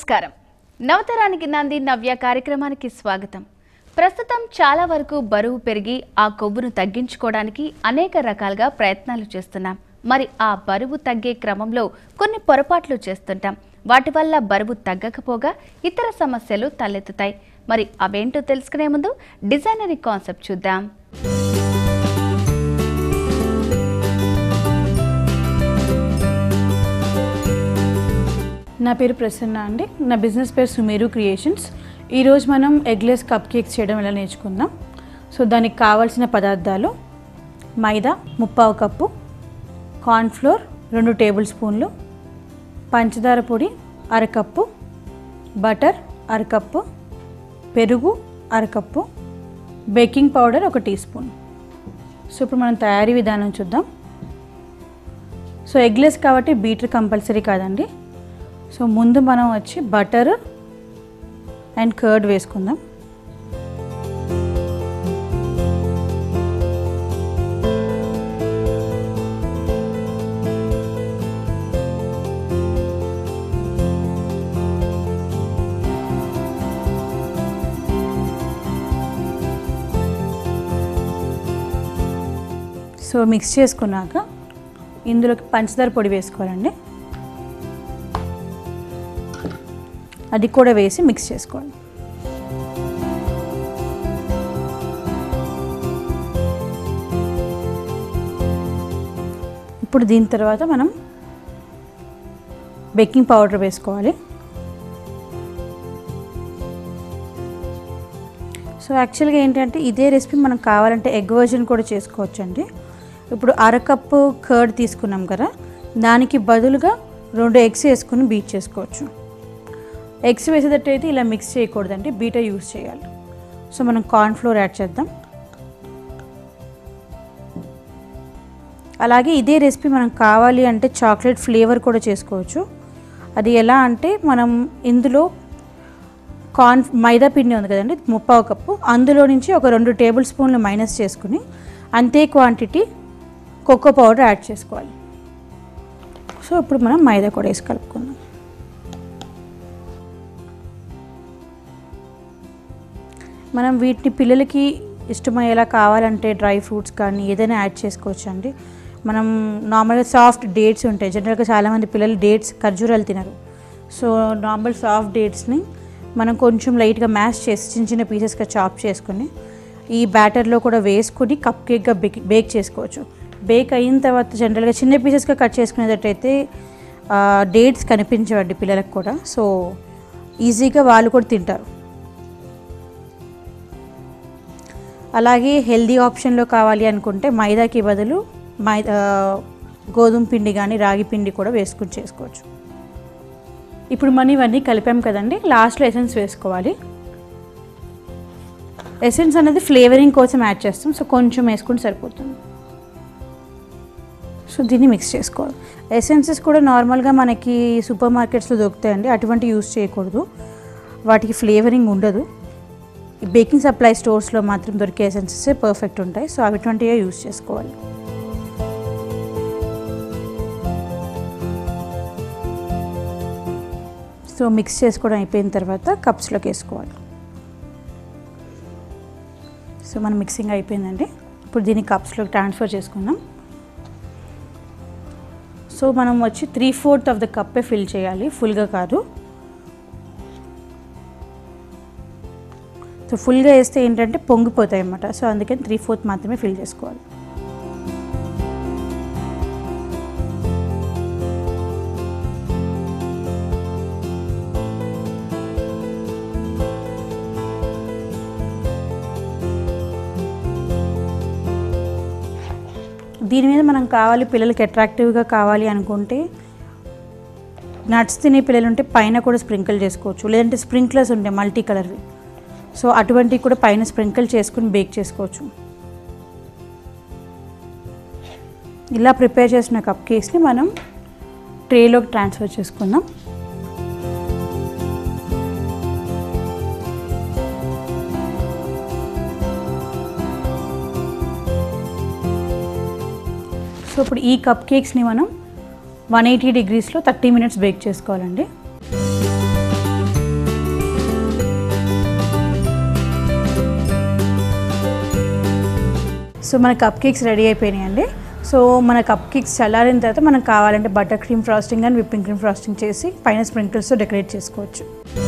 నమస్కారం నవతరానికి నాంది నవ్య కార్యక్రమానికి స్వాగతం ప్రస్తుతం చాలా వరకు బరువు పెరిగి ఆ కొవ్వును తగ్గించుకోవడానికి అనేక రకాలుగా ప్రయత్నాలు చేస్తున్నాం మరి ఆ బరువు తగ్గే క్రమంలో కొన్ని పొరపాట్లు చేస్తుంటాం వాటి వల్ల బరువు తగ్గకపోగా ఇతర సమస్యలు తలెత్తుతాయి మరి అవేంటో తెలుసుకునే ముందు డిజైనరీ కాన్సెప్ట్ చూద్దాం నా పేరు ప్రసన్న అండి నా బిజినెస్ పేరు సుమేరు క్రియేషన్స్ ఈరోజు మనం ఎగ్లెస్ కప్ కేక్స్ చేయడం ఎలా నేర్చుకుందాం సో దానికి కావాల్సిన పదార్థాలు మైదా ముప్పావు కప్పు కార్న్ఫ్లోర్ రెండు టేబుల్ స్పూన్లు పంచదార పొడి అరకప్పు బటర్ అరకప్పు పెరుగు అరకప్పు బేకింగ్ పౌడర్ ఒక టీ స్పూన్ సో ఇప్పుడు మనం తయారీ విధానం చూద్దాం సో ఎగ్లెస్ కాబట్టి బీటర్ కంపల్సరీ కాదండి సో ముందు మనం వచ్చి బటర్ అండ్ కర్డ్ వేసుకుందాం సో మిక్స్ చేసుకున్నాక ఇందులోకి పంచదార పొడి వేసుకోవాలండి అది కూడా వేసి మిక్స్ చేసుకోవాలి ఇప్పుడు దీని తర్వాత మనం బేకింగ్ పౌడర్ వేసుకోవాలి సో యాక్చువల్గా ఏంటంటే ఇదే రెసిపీ మనం కావాలంటే ఎగ్ వర్జన్ కూడా చేసుకోవచ్చు అండి ఇప్పుడు అరకప్పు కర్డ్ తీసుకున్నాం కదా దానికి బదులుగా రెండు ఎగ్స్ వేసుకుని బీట్ చేసుకోవచ్చు ఎగ్స్ వేసేటట్టయితే ఇలా మిక్స్ చేయకూడదండి బీటర్ యూస్ చేయాలి సో మనం కార్న్ఫ్లోర్ యాడ్ చేద్దాం అలాగే ఇదే రెసిపీ మనం కావాలి అంటే చాక్లెట్ ఫ్లేవర్ కూడా చేసుకోవచ్చు అది ఎలా అంటే మనం ఇందులో కార్న్ మైదా పిండి ఉంది కదండి ముప్పావు కప్పు అందులో నుంచి ఒక రెండు టేబుల్ స్పూన్లు మైనస్ చేసుకుని అంతే క్వాంటిటీ కోకో పౌడర్ యాడ్ చేసుకోవాలి సో ఇప్పుడు మనం మైదా కూడా వేసి కలుపుకుందాం మనం వీటిని పిల్లలకి ఇష్టమయ్యేలా కావాలంటే డ్రై ఫ్రూట్స్ కానీ ఏదైనా యాడ్ చేసుకోవచ్చు అండి మనం నార్మల్గా సాఫ్ట్ డేట్స్ ఉంటాయి జనరల్గా చాలామంది పిల్లలు డేట్స్ ఖర్జూరాలు తినరు సో నార్మల్ సాఫ్ట్ డేట్స్ని మనం కొంచెం లైట్గా మ్యాష్ చేసి చిన్న చిన్న పీసెస్గా చాప్ చేసుకుని ఈ బ్యాటర్లో కూడా వేసుకుని కప్ కేక్గా బేక్ బేక్ చేసుకోవచ్చు బేక్ అయిన తర్వాత జనరల్గా చిన్న పీసెస్గా కట్ చేసుకునేటట్టయితే డేట్స్ కనిపించవండి పిల్లలకు కూడా సో ఈజీగా వాళ్ళు కూడా తింటారు అలాగే హెల్దీ ఆప్షన్లో కావాలి అనుకుంటే మైదాకి బదులు మైదా గోధుమ పిండి కానీ రాగి పిండి కూడా వేసుకుని చేసుకోవచ్చు ఇప్పుడు మనం ఇవన్నీ కలిపాం కదండి లాస్ట్లో ఎసెన్స్ వేసుకోవాలి ఎసెన్స్ అనేది ఫ్లేవరింగ్ కోసం యాడ్ చేస్తాం సో కొంచెం వేసుకుంటే సరిపోతుంది సో దీన్ని మిక్స్ చేసుకోవాలి ఎసెన్సెస్ కూడా నార్మల్గా మనకి సూపర్ మార్కెట్స్లో దొరుకుతాయండి అటువంటి యూస్ చేయకూడదు వాటికి ఫ్లేవరింగ్ ఉండదు ఈ బేకింగ్ సప్లై స్టోర్స్లో మాత్రం దొరికే ఎసెన్సెస్ పర్ఫెక్ట్ ఉంటాయి సో అటువంటివే యూస్ చేసుకోవాలి సో మిక్స్ చేసుకోవడం అయిపోయిన తర్వాత కప్స్లోకి వేసుకోవాలి సో మన మిక్సింగ్ అయిపోయిందండి ఇప్పుడు దీన్ని కప్స్లోకి ట్రాన్స్ఫర్ చేసుకుందాం సో మనం వచ్చి త్రీ ఫోర్త్ ఆఫ్ ద కప్పే ఫిల్ చేయాలి ఫుల్గా కాదు సో ఫుల్గా వేస్తే ఏంటంటే పొంగిపోతాయి అన్నమాట సో అందుకని త్రీ ఫోర్త్ మాత్రమే ఫిల్ చేసుకోవాలి దీని మీద మనం కావాలి పిల్లలకి అట్రాక్టివ్గా కావాలి అనుకుంటే నట్స్ తినే పిల్లలు ఉంటే పైన కూడా స్ప్రింకిల్ చేసుకోవచ్చు లేదంటే స్ప్రింక్లర్స్ ఉంటాయి మల్టీ కలర్వి సో అటువంటివి కూడా పైన స్ప్రింకిల్ చేసుకుని బేక్ చేసుకోవచ్చు ఇలా ప్రిపేర్ చేసిన కప్ కేక్స్ని మనం ట్రేలోకి ట్రాన్స్ఫర్ చేసుకుందాం సో ఇప్పుడు ఈ కప్ కేక్స్ని మనం వన్ ఎయిటీ డిగ్రీస్లో థర్టీ మినిట్స్ బేక్ చేసుకోవాలండి సో మన కప్ కేక్స్ రెడీ అయిపోయినాయండి సో మన కప్ కేక్స్ చల్లారిన తర్వాత మనకు కావాలంటే butter cream frosting and whipping cream frosting చేసి పైన స్ప్రింకిల్స్తో డెకరేట్ చేసుకోవచ్చు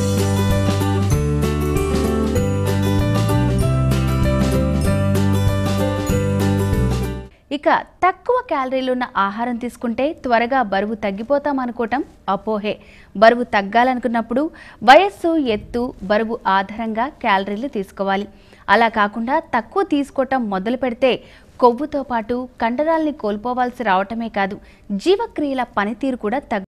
ఇక తక్కువ క్యాలరీలు ఉన్న ఆహారం తీసుకుంటే త్వరగా బరువు తగ్గిపోతాం అనుకోవటం అపోహే బరువు తగ్గాలనుకున్నప్పుడు వయస్సు ఎత్తు బరువు ఆధారంగా క్యాలరీలు తీసుకోవాలి అలా కాకుండా తక్కువ తీసుకోవటం మొదలు పెడితే కొవ్వుతో పాటు కండరాల్ని కోల్పోవాల్సి రావటమే కాదు జీవక్రియల పనితీరు కూడా తగ్గు